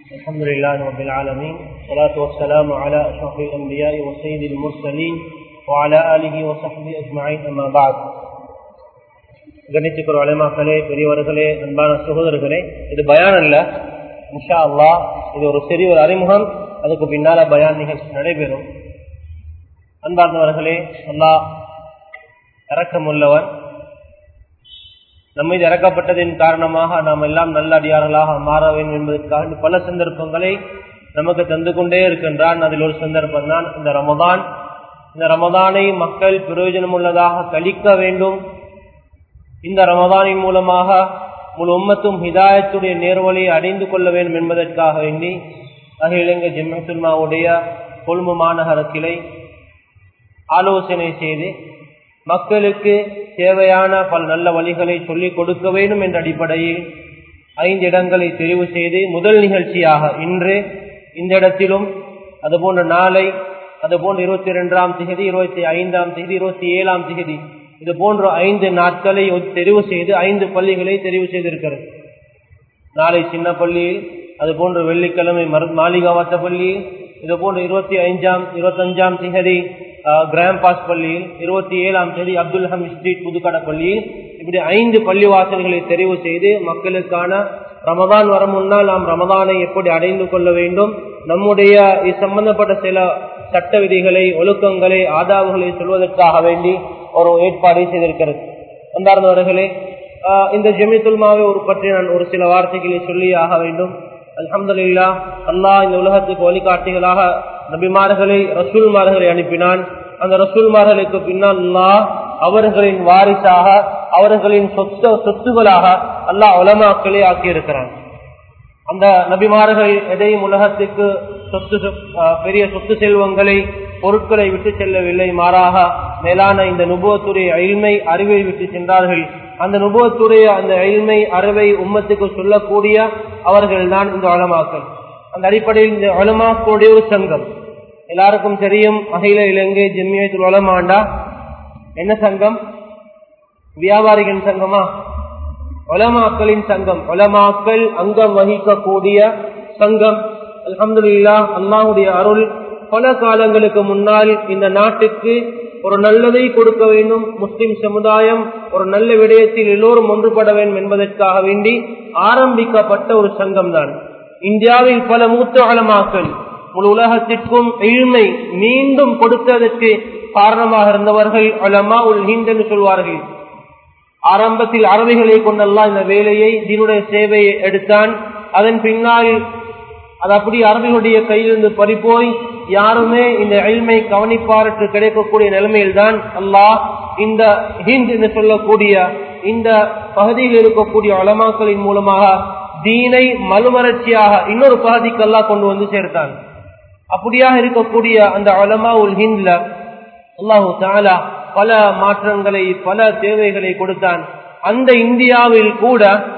الحمد لله رب العالمين والصلاة والسلام على أشرف الأنبياء وسيد المرسلين وعلى آله وصحبه أجمعين أما بعد கணித்துக்கிற வளைமாக்களே பெரியவர்களே அன்பான சகோதரர்களே இது பயான் அல்ல இன்ஷா அல்லா இது ஒரு சிறிய ஒரு அறிமுகம் அதுக்கு பின்னால பயான் நிகழ்ச்சி நடைபெறும் அன்பார்ந்தவர்களே அல்லாஹ் இறக்கமுள்ளவன் நம்மீது இறக்கப்பட்டதின் காரணமாக நாம் எல்லாம் நல்ல அடியார்களாக மாற வேண்டும் என்பதற்காக பல சந்தர்ப்பங்களை நமக்கு தந்து கொண்டே இருக்கின்றான் அதில் ஒரு சந்தர்ப்பம் தான் இந்த ரமதான் இந்த ரமதானை மக்கள் பிரயோஜனம் உள்ளதாக கழிக்க வேண்டும் இந்த ரமதானின் மூலமாக முழு உம்மத்தும் ஹிதாயத்துடைய நேர்வழியை அடைந்து கொள்ள வேண்டும் என்பதற்காக வேண்டி அகில இலங்கை ஜெம்மத்துல்மாவுடைய கொழும்பு மாநகர கிளை ஆலோசனை செய்து மக்களுக்கு தேவையான பல நல்ல வழிகளை சொல்லிக் கொடுக்க வேண்டும் என்ற அடிப்படையில் ஐந்து இடங்களை தெரிவு செய்து முதல் நிகழ்ச்சியாக இன்று இந்த இடத்திலும் அதுபோன்ற நாளை அதுபோன்று இருபத்தி இரண்டாம் திகதி இருபத்தி ஐந்தாம் திகதி இருபத்தி ஏழாம் திகதி இது போன்ற ஐந்து நாட்களை தெரிவு செய்து ஐந்து பள்ளிகளை தெரிவு செய்திருக்கிறது நாளை சின்ன பள்ளியில் அதுபோன்று வெள்ளிக்கிழமை மரு மாளிகாவாத்த பள்ளியில் இது போன்று இருபத்தி ஐந்தாம் இருபத்தஞ்சாம் திகதி கிராம் பாஸ் பள்ளியில் இருபத்தி ஏழாம் தேதி அப்துல் ஹம் ஸ்ட்ரீட் புதுக்கடை பள்ளியில் இப்படி ஐந்து பள்ளி வாசல்களை தெரிவு செய்து மக்களுக்கான ரமதான் வர முன்னால் நாம் ரமதானை எப்படி அடைந்து கொள்ள வேண்டும் நம்முடைய இது சம்பந்தப்பட்ட சில சட்ட விதிகளை ஒழுக்கங்களை ஆதாவுகளை சொல்வதற்காக வேண்டி ஒரு ஏற்பாடு செய்திருக்கிறது அன்பார்ந்தவர்களே இந்த ஜெமித்துல்மாவை ஒரு பற்றி நான் ஒரு சில வார்த்தைகளை சொல்லி ஆக வேண்டும் அலமதுல்லா அல்லாஹ் இந்த உலகத்துக்கு வழிகாட்டிகளாக நபிமார்களை ரசூல்மார்களை அனுப்பினான் அந்த ரசூல்மார்களுக்கு பின்னால் அல்லாஹ் அவர்களின் வாரிசாக அவர்களின் சொத்து சொத்துகளாக அல்லாஹ் உலமாக்களே ஆக்கியிருக்கிறான் அந்த நபிமார்கள் எதையும் உலகத்துக்கு சொத்து பெரிய சொத்து செல்வங்களை பொருட்களை விட்டு செல்லவில்லை மாறாக மேலான இந்த நுபவத்துடைய அயில்மை அறிவை விட்டு சென்றார்கள் அந்த நுபவத்துடைய அந்த அயில்மை அறிவை உம்மத்துக்கு சொல்லக்கூடிய அவர்கள் தான் இந்த வளமாக்கள் அந்த அடிப்படையில் இந்த வளமாக்களுடைய ஒரு சங்கம் எல்லாருக்கும் தெரியும் அகில இலங்கை ஜெம்மியத்தில் வளமாண்டா என்ன சங்கம் வியாபாரிகளின் சங்கமா ஒலமாக்களின் சங்கம் ஒலமாக்கள் அங்கம் வகிக்கக்கூடிய சங்கம் அலமதுல்லா அல்லாஹுடைய அருள் பல காலங்களுக்கு முன்னால் இந்த நாட்டுக்கு ஒரு நல்லதை கொடுக்க வேண்டும் முஸ்லிம் சமுதாயம் ஒரு நல்ல விடயத்தில் எல்லோரும் ஒன்றுபட வேண்டும் என்பதற்காக வேண்டி ஆரம்பிக்கப்பட்ட ஒரு சங்கம் தான் இந்தியாவில் பல மூத்த அலமாக்கள் முழு உலகத்திற்கும் எளிமை மீண்டும் கொடுத்ததற்கு காரணமாக இருந்தவர்கள் அலமா உல் ஹிந்த் என்று சொல்வார்கள் ஆரம்பத்தில் அரபிகளை கொண்டெல்லாம் இந்த வேலையை தீனுடைய சேவையை எடுத்தான் அதன் பின்னால் அது அப்படி அரபிகளுடைய கையிலிருந்து பறிப்போய் யாருமே இந்த எளிமை கவனிப்பாருக்கு கிடைக்கக்கூடிய நிலைமையில் தான் அல்லாஹ் இந்த ஹிந்த் என்று சொல்லக்கூடிய இந்த பகுதியில் இருக்கக்கூடிய அலமாக்களின் மூலமாக தீனை மலுமலர்ச்சியாக இன்னொரு பகுதிக்கு எல்லாம் கொண்டு வந்து சேர்த்தான் அப்படியாக இருக்கக்கூடிய அந்த அலமா உல் ஹிந்த்ல அல்லாஹு தாலா பல மாற்றங்களை பல தேவைகளை கொடுத்தான் அந்த இந்தியாவில் கூட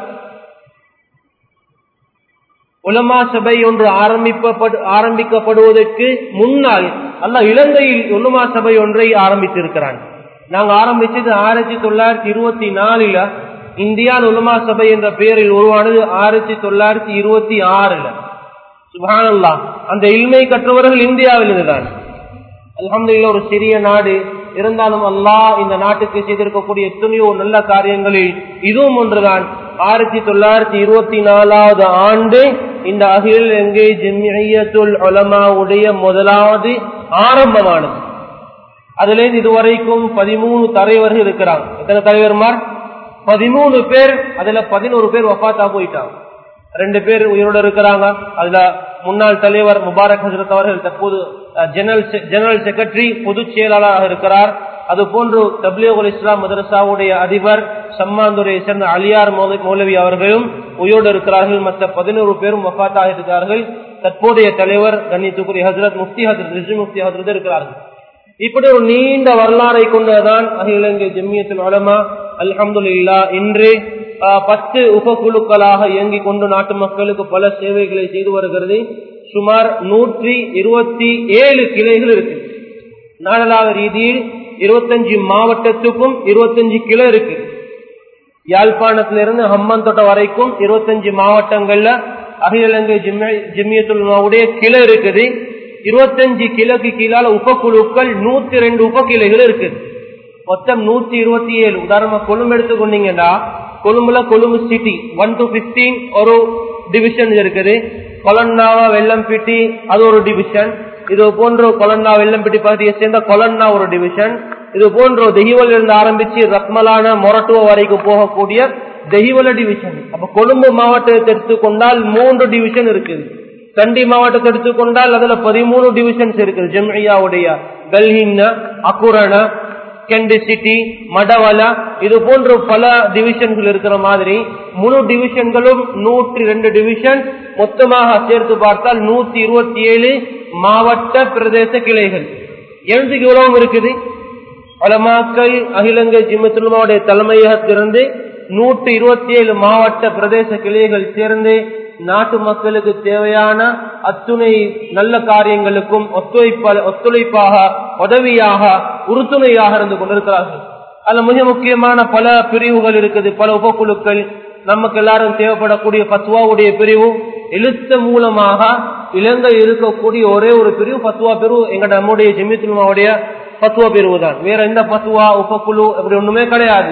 உலமா சபை ஒன்று ஆரம்பிப்ப ஆரம்பிக்கப்படுவதற்கு முன்னால் அல்ல இலங்கையில் உலமா சபை ஒன்றை ஆரம்பித்திருக்கிறான் நாங்க ஆரம்பிச்சது ஆயிரத்தி தொள்ளாயிரத்தி இருபத்தி நாலுல இந்தியா உலமா சபை என்ற பெயரில் உருவானது ஆயிரத்தி தொள்ளாயிரத்தி இருபத்தி ஆறுல சுபானல்லா அந்த இல்மை கற்றவர்கள் இந்தியாவில் இருந்துதான் அலமதுல்ல ஒரு சிறிய நாடு இருந்தாலும் அல்லாஹ் இந்த நாட்டுக்கு செய்திருக்கக்கூடிய எத்தனையோ நல்ல காரியங்களில் இதுவும் ஒன்றுதான் ஆயிரத்தி தொள்ளாயிரத்தி இருபத்தி நாலாவது ஆண்டு இந்த அகில் எங்கே ஜெமியத்துல் உலமாவுடைய முதலாவது ஆரம்பமானது அதுல இதுவரைக்கும் பதிமூணு தலைவர்கள் இருக்கிறாங்க எத்தனை தலைவர்மார் பதிமூணு பேர் அதுல பதினோரு பேர் வஃத்தா போயிட்டாங்க ரெண்டு பேர் உயிரோடு இருக்கிறாங்க அதுல முன்னாள் தலைவர் முபாரக் ஹசரத் அவர்கள் தற்போது ஜெனரல் ஜெனரல் செக்ரட்டரி பொதுச் செயலாளராக இருக்கிறார் அது போன்று தப்லியோகுல் இஸ்லாம் மதரசாவுடைய அதிபர் சம்மாந்துரை சேர்ந்த அலியார் மௌலவி அவர்களும் உயிரோடு இருக்கிறார்கள் மற்ற பதினோரு பேரும் வஃத்தாக இருக்கிறார்கள் தற்போதைய தலைவர் கண்ணித்துக்குரிய ஹசரத் முஃப்தி ஹசரத் ரிஜி முஃப்தி ஹசரத் இருக்கிறார்கள் இப்படி ஒரு நீண்ட வரலாறை கொண்டதான் அகில இலங்கை ஜம்மியத்தில் வளமா அல்ஹம்துல்லா இன்று பத்து உபகுழுக்களாக இயங்கிக் கொண்டு நாட்டு மக்களுக்கு பல சேவைகளை செய்து வருகிறது சுமார் நூற்றி இருபத்தி ஏழு கிளைகள் இருக்கு நாடளாக ரீதியில் இருபத்தஞ்சு மாவட்டத்துக்கும் இருபத்தஞ்சு கிளை இருக்கு யாழ்ப்பாணத்திலிருந்து ஹம்மந்தோட்ட வரைக்கும் இருபத்தஞ்சு மாவட்டங்கள்ல அகில இலங்கை ஜிம்மியத்துடைய கிளை இருக்குது இருபத்தஞ்சு கிலோக்கு கீழால உபக்குழுக்கள் நூத்தி ரெண்டு உபக்கிளைகள் இருக்குது மொத்தம் நூத்தி இருபத்தி ஏழு உதாரணமா கொழும்பு எடுத்துக்கொண்டீங்கன்னா கொழும்புல Colombo city one to fifteen ஒரு டிவிஷன் இருக்குது கொலன்னாவா வெள்ளம்பிட்டி அது ஒரு டிவிஷன் இது போன்ற கொலன்னா வெள்ளம்பிட்டி பகுதியை சேர்ந்த கொலன்னா ஒரு டிவிஷன் இது போன்ற தெஹிவல் இருந்து ஆரம்பிச்சு ரத்மலான மொரட்டுவ வரைக்கும் போகக்கூடிய தெஹிவல டிவிஷன் அப்ப கொழும்பு மாவட்டத்தை எடுத்துக்கொண்டால் மூன்று டிவிஷன் இருக்குது கண்டி மாவட்டத்தை எடுத்துக்கொண்டால் அதுல பதிமூணு டிவிஷன்ஸ் இருக்குது ஜெம்ஐயாவுடைய கல்ஹின்ன அக்குரண கெண்டி சிட்டி மடவல இது போன்ற பல டிவிஷன்கள் இருக்கிற மாதிரி முழு டிவிஷன்களும் நூற்றி ரெண்டு டிவிஷன் மொத்தமாக சேர்த்து பார்த்தால் நூத்தி இருபத்தி ஏழு மாவட்ட பிரதேச கிளைகள் எழுந்து இவ்வளவும் இருக்குது பலமாக்கள் அகிலங்கை ஜிம்மத்துலமாவுடைய தலைமையகத்திலிருந்து நூற்றி இருபத்தி ஏழு மாவட்ட பிரதேச கிளைகள் சேர்ந்து நாட்டு மக்களுக்கு தேவையான அத்துணை நல்ல காரியங்களுக்கும் ஒத்துழைப்ப ஒத்துழைப்பாக உதவியாக உறுதுணையாக இருந்து கொண்டிருக்கிறார்கள் அதுல மிக முக்கியமான பல பிரிவுகள் இருக்குது பல உபக்குழுக்கள் நமக்கு எல்லாரும் தேவைப்படக்கூடிய பத்வாவுடைய பிரிவு எழுத்த மூலமாக இலங்கை இருக்கக்கூடிய ஒரே ஒரு பிரிவு பத்வா பிரிவு எங்க நம்முடைய ஜெமித்துல்மாவுடைய பத்துவா பிரிவு தான் வேற எந்த பத்துவா உபக்குழு அப்படி ஒண்ணுமே கிடையாது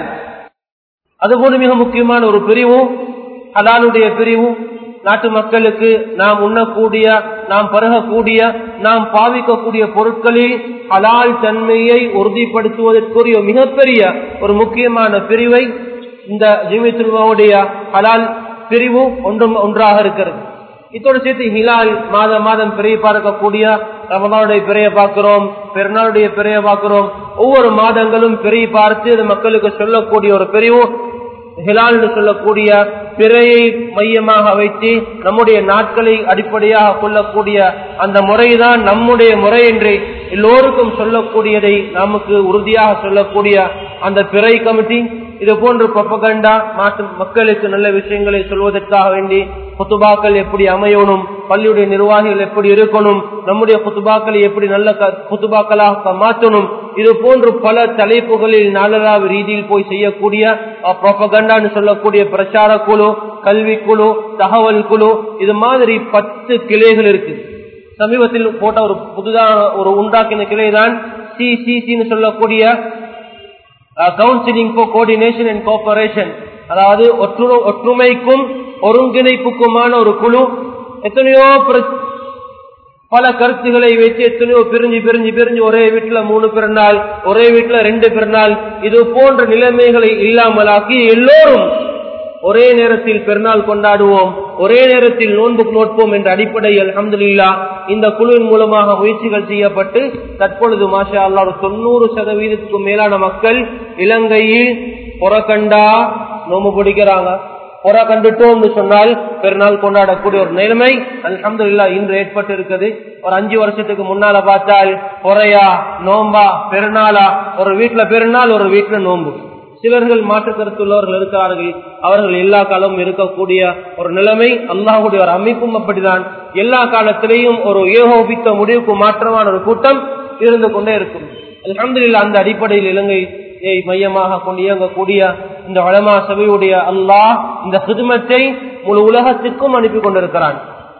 அதுபோல மிக முக்கியமான ஒரு பிரிவு ஹலாலுடைய பிரிவு நாட்டு மக்களுக்கு நாம் உண்ணக்கூடிய நாம் பருகக்கூடிய நாம் பாவிக்கக்கூடிய பொருட்களில் ஹலால் தன்மையை உறுதிப்படுத்துவதற்குரிய மிகப்பெரிய ஒரு முக்கியமான பிரிவை இந்த ஜிமித்துல்மாவுடைய ஹலால் பிரிவு ஒன்றும் ஒன்றாக இருக்கிறது இதோடு சேர்த்து ஹிலால் மாதம் மாதம் பிறையை பார்க்கக்கூடிய ரமதானுடைய பிறைய பார்க்கிறோம் பெருநாளுடைய பிறைய பார்க்கிறோம் ஒவ்வொரு மாதங்களும் பிறையை பார்த்து அது மக்களுக்கு சொல்லக்கூடிய ஒரு பிரிவு ஹிலால் சொல்லக்கூடிய பிறையை மையமாக வைத்து நம்முடைய நாட்களை அடிப்படையாக கொள்ளக்கூடிய அந்த முறைதான் நம்முடைய முறை என்று எல்லோருக்கும் சொல்லக்கூடியதை நமக்கு உறுதியாக சொல்லக்கூடிய அந்த பிறை கமிட்டி இது போன்ற பப்பகண்டா நாட்டு மக்களுக்கு நல்ல விஷயங்களை சொல்வதற்காக வேண்டி குத்துபாக்கள் எப்படி அமையணும் பள்ளியுடைய நிர்வாகிகள் எப்படி இருக்கணும் நம்முடைய குத்துபாக்களை எப்படி நல்ல குத்துபாக்களாக மாற்றணும் இது போன்று பல தலைப்புகளில் நாளராவ ரீதியில் போய் செய்யக்கூடிய ப்ரொபகண்டான்னு சொல்லக்கூடிய பிரச்சார குழு கல்வி குழு தகவல் குழு இது மாதிரி பத்து கிளைகள் இருக்கு சமீபத்தில் போட்ட ஒரு புதுதாக ஒரு உண்டாக்கின கிளை தான் சிசிசின்னு சொல்லக்கூடிய counselling for coordination and cooperation அதாவது ஒற்றுமைக்கும் ஒருங்கிணைப்புக்குமான ஒரு குழு எத்தனையோ பல கருத்துக்களை வச்சு எத்தனையோ பிரிஞ்சு பிரிஞ்சு பிரிஞ்சு ஒரே வீட்டுல மூணு பிறநாள் ஒரே வீட்டுல ரெண்டு பிறநாள் இது போன்ற நிலைமைகளை இல்லாமலாக்கி எல்லோரும் ஒரே நேரத்தில் பெருநாள் கொண்டாடுவோம் ஒரே நேரத்தில் நோன்பு நோட்போம் என்ற அடிப்படையில் அஹமதுல்லா இந்த குழுவின் மூலமாக முயற்சிகள் செய்யப்பட்டு தற்பொழுது மாஷா அல்லா ஒரு தொண்ணூறு சதவீதத்துக்கும் மேலான மக்கள் இலங்கையில் புறக்கண்டா நோம்பு பிடிக்கிறாங்க புற கண்டுட்டோம் சொன்னால் பெருநாள் கொண்டாடக்கூடிய ஒரு நிலைமை அல்ஹம்துல்லா இன்று ஏற்பட்டு இருக்குது ஒரு அஞ்சு வருஷத்துக்கு முன்னால பார்த்தால் பொறையா நோம்பா பெருநாளா ஒரு வீட்டுல பெருநாள் ஒரு வீட்டுல நோம்பு சிலர்கள் மாற்று கருத்துள்ளவர்கள் இருக்கிறார்கள் அவர்கள் எல்லா காலமும் இருக்கக்கூடிய ஒரு நிலைமை அல்லாஹுடைய ஒரு அமைப்பும் அப்படிதான் எல்லா காலத்திலேயும் ஒரு ஏகோபித்த முடிவுக்கு மாற்றமான ஒரு கூட்டம் இருந்து கொண்டே இருக்கும் அலமதுல்லா அந்த அடிப்படையில் இலங்கை மையமாக கொண்டு இயங்கக்கூடிய இந்த வளமா சபையுடைய அல்லாஹ் இந்த சிதுமத்தை முழு உலகத்திற்கும் அனுப்பி கொண்டிருக்கிறான்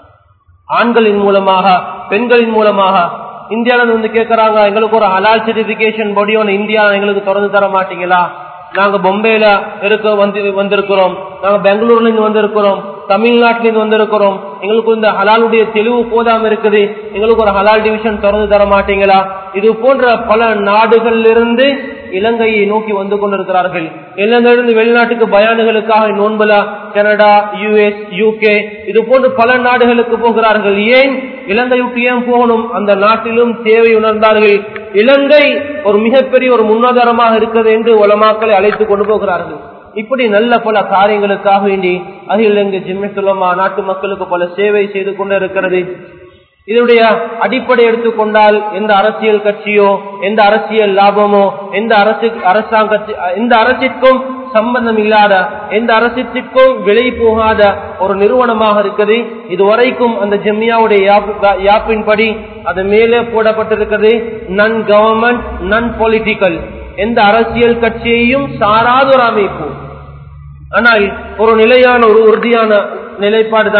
ஆண்களின் மூலமாக பெண்களின் மூலமாக இந்தியாவில வந்து கேட்கறாங்க எங்களுக்கு ஒரு ஹலால் சர்டிபிகேஷன் பாடி ஒன்று இந்தியா எங்களுக்கு திறந்து தர மாட்டீங்களா நாங்க பொம்பையில இருக்க வந்து வந்திருக்கிறோம் நாங்க பெங்களூர்ல இருந்து வந்திருக்கிறோம் தமிழ்நாட்டில இருந்து வந்திருக்கிறோம் எங்களுக்கு இந்த ஹலாலுடைய தெளிவு போதாம இருக்குது எங்களுக்கு ஒரு ஹலால் டிவிஷன் திறந்து தர மாட்டீங்களா இது போன்ற பல நாடுகளிலிருந்து இருந்து இலங்கையை நோக்கி வந்து கொண்டிருக்கிறார்கள் இலங்கையிலிருந்து வெளிநாட்டுக்கு பயானுகளுக்காக நோன்பலா கனடா யுஎஸ் யூகே இது போன்று பல நாடுகளுக்கு போகிறார்கள் ஏன் இலங்கை விட்டு ஏன் போகணும் அந்த நாட்டிலும் தேவை உணர்ந்தார்கள் இலங்கை ஒரு மிகப்பெரிய ஒரு முன்னாதாரமாக இருக்கிறது என்று உலமாக்களை அழைத்து கொண்டு போகிறார்கள் இப்படி நல்ல பல காரியங்களுக்காக வேண்டி அகில இலங்கை ஜிம்மித்துலமா நாட்டு மக்களுக்கு பல சேவை செய்து கொண்டு இருக்கிறது இதனுடைய அடிப்படை எடுத்துக்கொண்டால் எந்த அரசியல் கட்சியோ எந்த அரசியல் லாபமோ எந்த அரசு அரசாங்க எந்த அரசிற்கும் சம்பந்தம் இல்லாத எந்த அரசிற்கும் விலை போகாத ஒரு நிறுவனமாக இருக்குது இதுவரைக்கும் அந்த ஜெம்மியாவுடைய யாப்பின்படி அது மேலே போடப்பட்டிருக்கிறது நன் கவர்மெண்ட் நன் பொலிட்டிக்கல் எந்த அரசியல் கட்சியையும் சாராத ஒரு அமைப்பு ஆனால் ஒரு நிலையான ஒரு உறுதியான நிலைப்பாடுதான்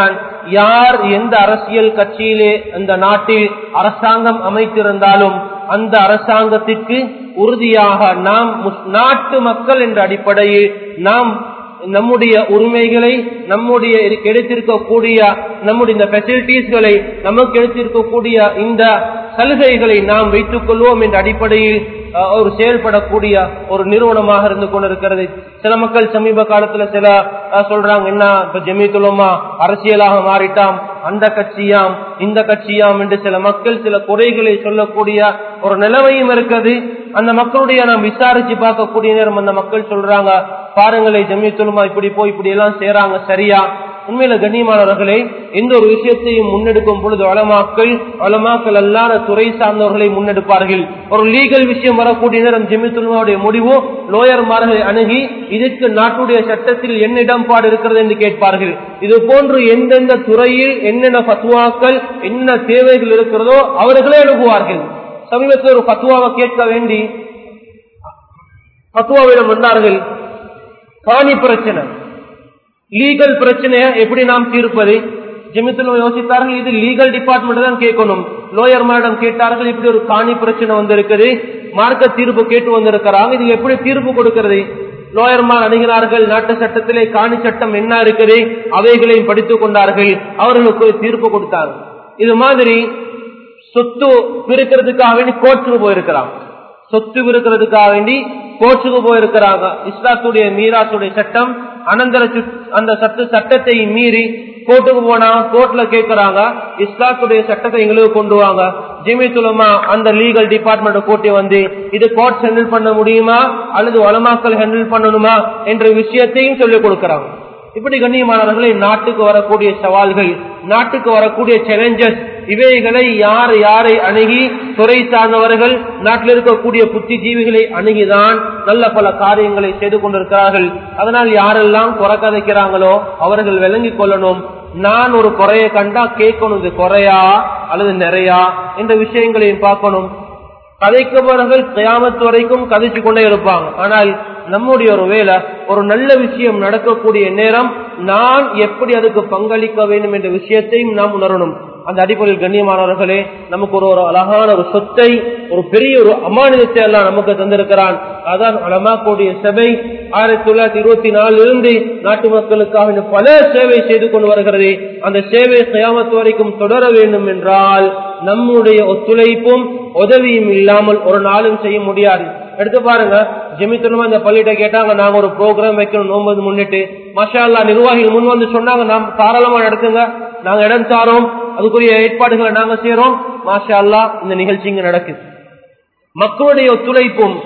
யார் எந்த அரசியல் கட்சியிலே அந்த நாட்டில் அரசாங்கம் அமைத்திருந்தாலும் அந்த அரசாங்கத்திற்கு உறுதியாக நாம் நாட்டு மக்கள் என்ற அடிப்படையில் நாம் நம்முடைய உரிமைகளை நம்முடைய கிடைத்திருக்கக்கூடிய நம்முடைய இந்த பெசிலிட்டிஸ்களை நமக்கு கிடைத்திருக்கக்கூடிய இந்த சலுகைகளை நாம் வைத்துக் கொள்வோம் என்ற அடிப்படையில் ஒரு செயல்படக்கூடிய ஒரு நிறுவனமாக இருந்து கொண்டிருக்கிறது சில மக்கள் சமீப காலத்துல சில சொல்றாங்க என்ன இப்ப ஜெமித்துலமா அரசியலாக மாறிட்டாம் அந்த கட்சியாம் இந்த கட்சியாம் என்று சில மக்கள் சில குறைகளை சொல்லக்கூடிய ஒரு நிலைமையும் இருக்குது அந்த மக்களுடைய நாம் விசாரிச்சு பார்க்கக்கூடிய நேரம் அந்த மக்கள் சொல்றாங்க பாருங்களே ஜமியத்துலமா இப்படி போய் இப்படி எல்லாம் செய்யறாங்க சரியா உண்மையில கண்ணியமானவர்களே எந்த ஒரு விஷயத்தையும் முன்னெடுக்கும் பொழுது வளமாக்கள் வளமாக்கள் அல்லாத துறை சார்ந்தவர்களை முன்னெடுப்பார்கள் ஒரு லீகல் விஷயம் வரக்கூடிய நேரம் ஜெமித்துல்மாவுடைய முடிவு லோயர்மார்களை அணுகி இதற்கு நாட்டுடைய சட்டத்தில் என்ன இடம்பாடு இருக்கிறது என்று கேட்பார்கள் இது போன்று எந்தெந்த துறையில் என்னென்ன பத்துவாக்கள் என்ன தேவைகள் இருக்கிறதோ அவர்களே அணுகுவார்கள் சமீபத்தில் ஒரு பத்துவாவை கேட்க வேண்டி பத்துவாவிடம் வந்தார்கள் காணி பிரச்சனை லீகல் பிரச்சனையை எப்படி நாம் தீர்ப்பது ஜெமித்துல யோசித்தார்கள் இது லீகல் டிபார்ட்மெண்ட் தான் கேட்கணும் லோயர் மேடம் கேட்டார்கள் இப்படி ஒரு காணி பிரச்சனை வந்திருக்குது மார்க்க தீர்ப்பு கேட்டு வந்திருக்கிறாங்க இது எப்படி தீர்ப்பு கொடுக்கிறது லோயர்மார் அணுகினார்கள் நாட்டு சட்டத்திலே காணி சட்டம் என்ன இருக்குது அவைகளையும் படித்துக் கொண்டார்கள் அவர்களுக்கு தீர்ப்பு கொடுத்தார்கள் இது மாதிரி சொத்து பிரிக்கிறதுக்காக வேண்டி கோர்ட்டுக்கு போயிருக்கிறாங்க சொத்து விருக்கிறதுக்காக வேண்டி கோர்ட்டுக்கு போயிருக்கிறாங்க இஸ்லாத்துடைய மீராசுடைய சட்டம் அனந்தர அந்த சட்ட சட்டத்தை மீறி கோர்ட்டுக்கு போனா கோர்ட்ல கேட்கறாங்க இஸ்லாத்துடைய சட்டத்தை எங்களுக்கு கொண்டு வாங்க ஜிமித்துலமா அந்த லீகல் டிபார்ட்மெண்ட் கூட்டி வந்து இது கோர்ட் ஹேண்டில் பண்ண முடியுமா அல்லது வளமாக்கல் ஹேண்டில் பண்ணணுமா என்ற விஷயத்தையும் சொல்லிக் கொடுக்கறாங்க இப்படி கண்ணியமானவர்களை நாட்டுக்கு வரக்கூடிய சவால்கள் நாட்டுக்கு வரக்கூடிய சேலஞ்சஸ் இவைகளை யார் யாரை அணுகி துறை சார்ந்தவர்கள் நாட்டில் இருக்கக்கூடிய புத்திஜீவிகளை அணுகிதான் நல்ல பல காரியங்களை செய்து கொண்டிருக்கிறார்கள் அதனால் யாரெல்லாம் குறை கதைக்கிறாங்களோ அவர்கள் விளங்கிக் கொள்ளணும் நான் ஒரு குறையை கண்டா கேட்கணும் இது குறையா அல்லது நிறையா என்ற விஷயங்களையும் பார்க்கணும் கதைக்கவர்கள் கயாமத்து வரைக்கும் கதைச்சு கொண்டே இருப்பாங்க ஆனால் நம்முடைய ஒரு வேலை ஒரு நல்ல விஷயம் நடக்கக்கூடிய நேரம் நான் எப்படி அதுக்கு பங்களிக்க வேண்டும் என்ற விஷயத்தையும் நாம் உணரணும் அந்த அடிப்படையில் கண்ணியமானவர்களே நமக்கு ஒரு ஒரு அழகான ஒரு சொத்தை ஒரு பெரிய ஒரு அமானிதத்தை எல்லாம் நமக்கு தந்திருக்கிறான் அதான் அலமாக்கூடிய சபை ஆயிரத்தி தொள்ளாயிரத்தி இருபத்தி நாலுல இருந்து நாட்டு மக்களுக்காக பல சேவை செய்து கொண்டு வருகிறது அந்த சேவை கயாமத்து வரைக்கும் தொடர வேண்டும் என்றால் நம்முடைய ஒத்துழைப்பும் உதவியும் இல்லாமல் ஒரு நாளும் செய்ய முடியாது எடுத்து பாருங்க ஜெமித்தனமா இந்த பள்ளிகிட்ட கேட்டாங்க நாங்க ஒரு ப்ரோக்ராம் வைக்கணும் நோம்பது முன்னிட்டு மஷா அல்லா நிர்வாகிகள் முன் வந்து சொன்னாங்க நாம் தாராளமா நடத்துங்க நாங்க இடம் தாரோம் அதுக்குரிய ஏற்பாடுகளை நாங்க செய்யறோம் மாஷா அல்லா இந்த நிகழ்ச்சி இங்க நடக்குது மக்களுடைய ஒத்துழைப்பும்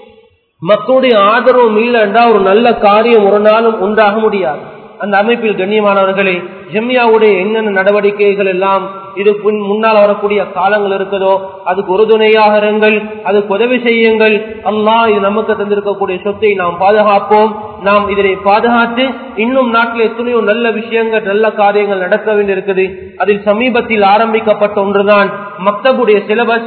மக்களுடைய ஆதரவும் இல்லைன்றா ஒரு நல்ல காரியம் ஒரு நாளும் உண்டாக முடியாது அந்த அமைப்பில் கண்ணியமானவர்களே ஜெம்யாவுடைய என்னென்ன நடவடிக்கைகள் எல்லாம் இது முன்னால் வரக்கூடிய காலங்கள் இருக்குதோ அதுக்கு உறுதுணையாக இருங்கள் அதுக்கு உதவி செய்யுங்கள் அல்லாஹ் இது நமக்கு தந்திருக்கக்கூடிய சொத்தை நாம் பாதுகாப்போம் நாம் இதனை பாதுகாத்து இன்னும் நாட்டில் எத்தனையோ நல்ல விஷயங்கள் நல்ல காரியங்கள் நடக்க வேண்டியிருக்குது அதில் சமீபத்தில் ஆரம்பிக்கப்பட்ட ஒன்றுதான் மக்தபுடைய சிலபஸ்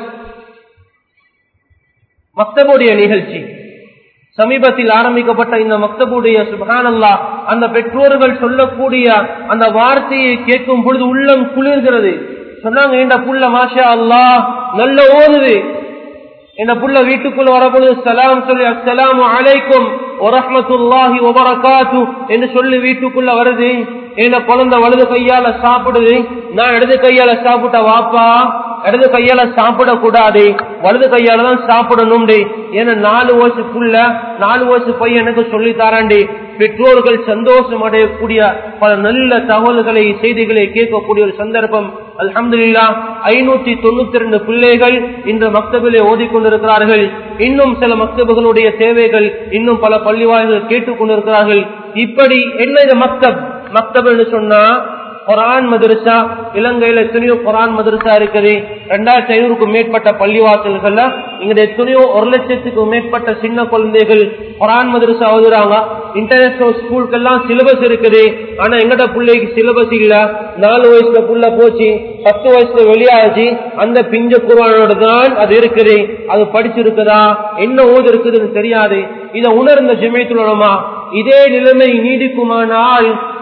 மக்தபுடைய நிகழ்ச்சி சமீபத்தில் ஆரம்பிக்கப்பட்ட இந்த மக்தபுடைய சுபகானல்லா அந்த பெற்றோர்கள் சொல்லக்கூடிய அந்த வார்த்தையை கேட்கும் பொழுது உள்ளம் குளிர்கிறது சொன்னாங்க என்ற புள்ள மாஷா அல்லா நல்ல ஓடுது என்ன புள்ள வீட்டுக்குள்ள வரப்பொழுது சலாம் சொல்லி அஸ்லாம் அலைக்கும் ஒரஹமத்துல்லாஹி ஒபரகாத்து என்று சொல்லி வீட்டுக்குள்ள வருது என்ன குழந்தை வலது கையால சாப்பிடுது நான் இடது கையால சாப்பிட்ட வாப்பா இடது கையால சாப்பிடக்கூடாது வலது கையால தான் சாப்பிடணும் ஏன்னா நாலு வயசு புள்ள நாலு வயசு பையன் எனக்கு சொல்லி தராண்டி பெற்றோர்கள் சந்தோஷம் அடையக்கூடிய பல நல்ல தகவல்களை செய்திகளை கேட்கக்கூடிய ஒரு சந்தர்ப்பம் அல்ஹம்துல்லா ஐநூத்தி தொண்ணூத்தி ரெண்டு பிள்ளைகள் இன்று மக்தபிலே ஓதிக்கொண்டிருக்கிறார்கள் இன்னும் சில மக்தபுகளுடைய தேவைகள் இன்னும் பல பள்ளிவாய்கள் கேட்டுக் கொண்டிருக்கிறார்கள் இப்படி என்ன இது மக்தப் மக்தப் என்று சொன்னா குரான் மதரசா இலங்கையில எத்தனையோ குரான் மதரசா இருக்குது ரெண்டாயிரத்தி ஐநூறுக்கும் மேற்பட்ட பள்ளிவாசல்கள்ல இங்க எத்தனையோ ஒரு லட்சத்துக்கும் மேற்பட்ட சின்ன குழந்தைகள் குரான் மதரசா ஓதுறாங்க இன்டர்நேஷனல் ஸ்கூலுக்கெல்லாம் சிலபஸ் இருக்குது ஆனா எங்கட பிள்ளைக்கு சிலபஸ் இல்ல நாலு வயசுல புள்ள போச்சு பத்து வயசுல வெளியாச்சு அந்த பிஞ்ச குரானோட தான் அது இருக்குது அது படிச்சிருக்குதா என்ன ஓது இருக்குதுன்னு தெரியாது இதை உணர்ந்த ஜிமைத்துலமா இதே நிலைமை நீடிக்குமானால்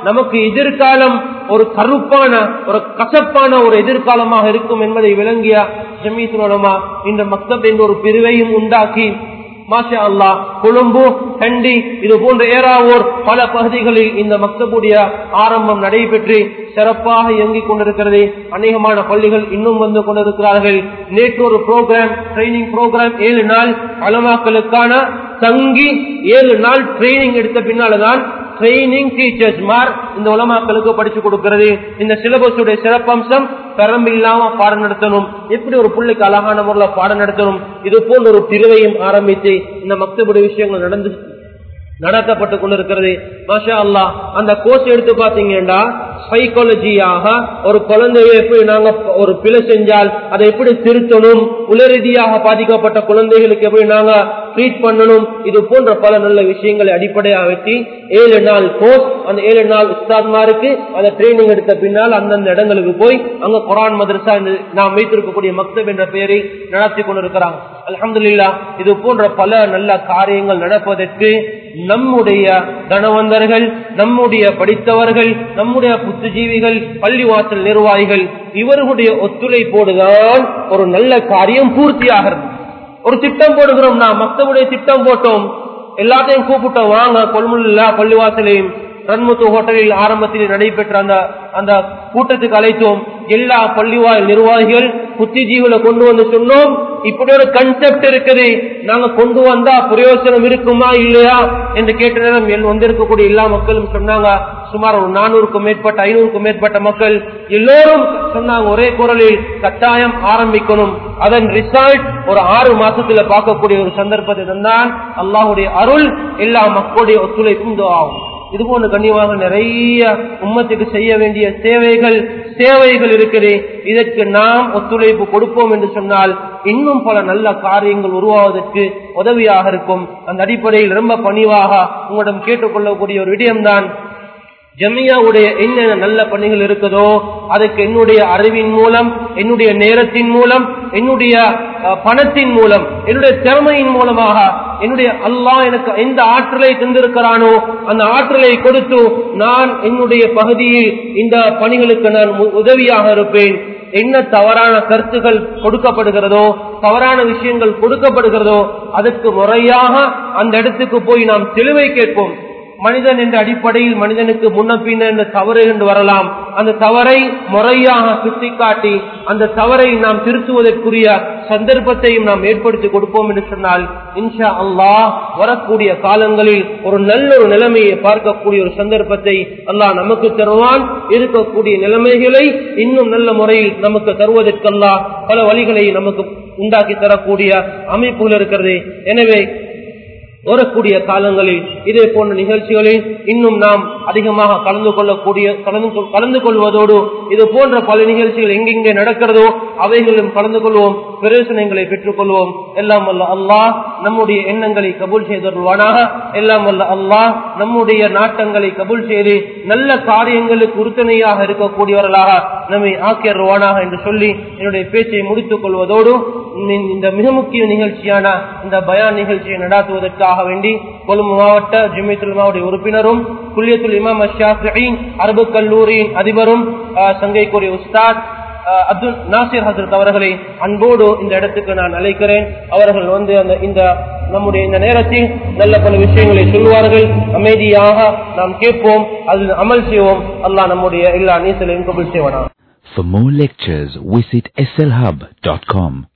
நமக்கு எதிர்காலம் ஒரு கருப்பான ஒரு கசப்பான ஒரு எதிர்காலமாக இருக்கும் என்பதை விளங்கிய ஜமீசுலமா இந்த மக்தப் என்ற ஒரு பிரிவையும் உண்டாக்கி மாஷா அல்லா கொழும்பு கண்டி இது போன்ற ஏறாவூர் பல பகுதிகளில் இந்த மக்தபுடைய ஆரம்பம் நடைபெற்று சிறப்பாக இயங்கிக் கொண்டிருக்கிறது அநேகமான பள்ளிகள் இன்னும் வந்து கொண்டிருக்கிறார்கள் நேற்று ஒரு ப்ரோக்ராம் ட்ரைனிங் ப்ரோக்ராம் ஏழு நாள் அலமாக்களுக்கான தங்கி ஏழு நாள் ட்ரைனிங் எடுத்த பின்னால்தான் ட்ரைனிங் டீச்சர்ஸ் மார் இந்த உலமாக்களுக்கு படிச்சு கொடுக்கிறது இந்த சிலபஸுடைய சிறப்பம்சம் தரம் இல்லாம பாடம் நடத்தணும் எப்படி ஒரு பிள்ளைக்கு அழகான முறையில் பாடம் நடத்தணும் இது போன்ற ஒரு பிரிவையும் ஆரம்பித்து இந்த மக்தபுடைய விஷயங்கள் நடந்து நடத்தப்பட்டு கொண்டிருக்கிறது மாஷா அல்லா அந்த கோர்ஸ் எடுத்து பாத்தீங்கன்னா சைக்காலஜியாக ஒரு குழந்தையை எப்படி நாங்க ஒரு பிழை செஞ்சால் அதை எப்படி திருத்தணும் உளரீதியாக பாதிக்கப்பட்ட குழந்தைகளுக்கு எப்படி நாங்க ட்ரீட் பண்ணணும் இது போன்ற பல நல்ல விஷயங்களை அடிப்படையாக வச்சு ஏழு நாள் கோர்ஸ் அந்த ஏழு நாள் உஸ்தாத்மாருக்கு அந்த ட்ரைனிங் எடுத்த பின்னால் அந்தந்த இடங்களுக்கு போய் அங்க குரான் மதரசா நாம் வைத்திருக்கக்கூடிய மக்தப் என்ற பெயரில் நடத்தி கொண்டிருக்கிறாங்க அலமதுல்லா இது போன்ற பல நல்ல காரியங்கள் நடப்பதற்கு நம்முடைய தனவந்தர்கள் நம்முடைய படித்தவர்கள் நம்முடைய புத்துஜீவிகள் பள்ளிவாசல் நிர்வாகிகள் இவர்களுடைய ஒத்துழைப்போடுதான் ஒரு நல்ல காரியம் பூர்த்தியாகிறது ஒரு திட்டம் போடுகிறோம்னா மக்தவுடைய திட்டம் போட்டோம் எல்லாத்தையும் கூப்பிட்டோம் வாங்க கொள்முல்லா பள்ளிவாசலையும் ரன்முத்து ஹோட்டலில் ஆரம்பத்தில் நடைபெற்ற அந்த அந்த கூட்டத்துக்கு அழைத்தோம் எல்லா பள்ளிவாய் நிர்வாகிகள் புத்திஜீவில கொண்டு வந்து சொன்னோம் இப்படி ஒரு கன்செப்ட் இருக்குது நாங்க கொண்டு வந்தா பிரயோஜனம் இருக்குமா இல்லையா என்று கேட்ட நேரம் வந்திருக்கக்கூடிய எல்லா மக்களும் சொன்னாங்க சுமார் ஒரு நானூறுக்கும் மேற்பட்ட ஐநூறுக்கும் மேற்பட்ட மக்கள் எல்லோரும் சொன்னாங்க ஒரே குரலில் கட்டாயம் ஆரம்பிக்கணும் அதன் ரிசல்ட் ஒரு ஆறு மாசத்துல பார்க்கக்கூடிய ஒரு சந்தர்ப்பத்தை தந்தான் அல்லாஹுடைய அருள் எல்லா மக்களுடைய ஒத்துழைப்பும் ஆகும் இது போன்ற கண்ணியமாக நிறைய உம்மத்துக்கு செய்ய வேண்டிய சேவைகள் சேவைகள் இருக்குது இதற்கு நாம் ஒத்துழைப்பு கொடுப்போம் என்று சொன்னால் இன்னும் பல நல்ல காரியங்கள் உருவாவதற்கு உதவியாக இருக்கும் அந்த அடிப்படையில் ரொம்ப பணிவாக உங்களிடம் கேட்டுக்கொள்ளக்கூடிய ஒரு விடயம்தான் ஜமியாவுடைய என்னென்ன நல்ல பணிகள் இருக்குதோ அதுக்கு என்னுடைய அறிவின் மூலம் என்னுடைய நேரத்தின் மூலம் என்னுடைய பணத்தின் மூலம் என்னுடைய திறமையின் மூலமாக என்னுடைய அல்லாஹ் எனக்கு எந்த ஆற்றலை தந்திருக்கிறானோ அந்த ஆற்றலை கொடுத்து நான் என்னுடைய பகுதியில் இந்த பணிகளுக்கு நான் உதவியாக இருப்பேன் என்ன தவறான கருத்துகள் கொடுக்கப்படுகிறதோ தவறான விஷயங்கள் கொடுக்கப்படுகிறதோ அதற்கு முறையாக அந்த இடத்துக்கு போய் நாம் தெளிவை கேட்போம் மனிதன் என்ற அடிப்படையில் மனிதனுக்கு முன்ன பின்ன என்ற தவறு என்று வரலாம் அந்த தவறை முறையாக சுட்டிக்காட்டி அந்த தவறை நாம் திருத்துவதற்குரிய சந்தர்ப்பத்தையும் நாம் ஏற்படுத்தி கொடுப்போம் என்று சொன்னால் இன்ஷா அல்லாஹ் வரக்கூடிய காலங்களில் ஒரு நல்ல ஒரு நிலைமையை பார்க்கக்கூடிய ஒரு சந்தர்ப்பத்தை அல்லாஹ் நமக்கு தருவான் இருக்கக்கூடிய நிலைமைகளை இன்னும் நல்ல முறையில் நமக்கு தருவதற்கல்லா பல வழிகளை நமக்கு உண்டாக்கி தரக்கூடிய அமைப்புகள் இருக்கிறது எனவே வரக்கூடிய காலங்களில் இதே போன்ற நிகழ்ச்சிகளில் இன்னும் நாம் அதிகமாக கலந்து கொள்ளக்கூடிய கலந்து கொள்வதோடு இது போன்ற பல நிகழ்ச்சிகள் எங்கெங்கே நடக்கிறதோ அவைகளிலும் கலந்து கொள்வோம் பிரயோசனங்களை பெற்றுக் கொள்வோம் எல்லாம் வல்ல அல்லாஹ் நம்முடைய எண்ணங்களை கபூல் செய்தருவானாக எல்லாம் வல்ல அல்லாஹ் நம்முடைய நாட்டங்களை கபூல் செய்து நல்ல காரியங்களுக்கு உறுதுணையாக இருக்கக்கூடியவர்களாக நம்மை ஆக்கியருவானாக என்று சொல்லி என்னுடைய பேச்சை முடித்துக் கொள்வதோடு இந்த மிக முக்கிய நிகழ்ச்சியான இந்த பயான் நிகழ்ச்சியை நடாத்துவதற்காக வேண்டி கொழும்பு மாவட்ட ஜிமித்துல் மாவட்ட உறுப்பினரும் குல்லியத்துல் இமாம் ஷாஃபியின் அரபு கல்லூரியின் அதிபரும் சங்கைக்குரிய உஸ்தாத் அப்துல் நாசிர் ஹசரத் அவர்களை அன்போடு இந்த இடத்துக்கு நான் அழைக்கிறேன் அவர்கள் வந்து அந்த இந்த நம்முடைய இந்த நேரத்தில் நல்ல பல விஷயங்களை சொல்வார்கள் அமைதியாக நாம் கேட்போம் அதில் அமல் செய்வோம் அல்லாஹ் நம்முடைய எல்லா நீசலையும் கபுல் செய்வானா For more lectures, visit slhub.com.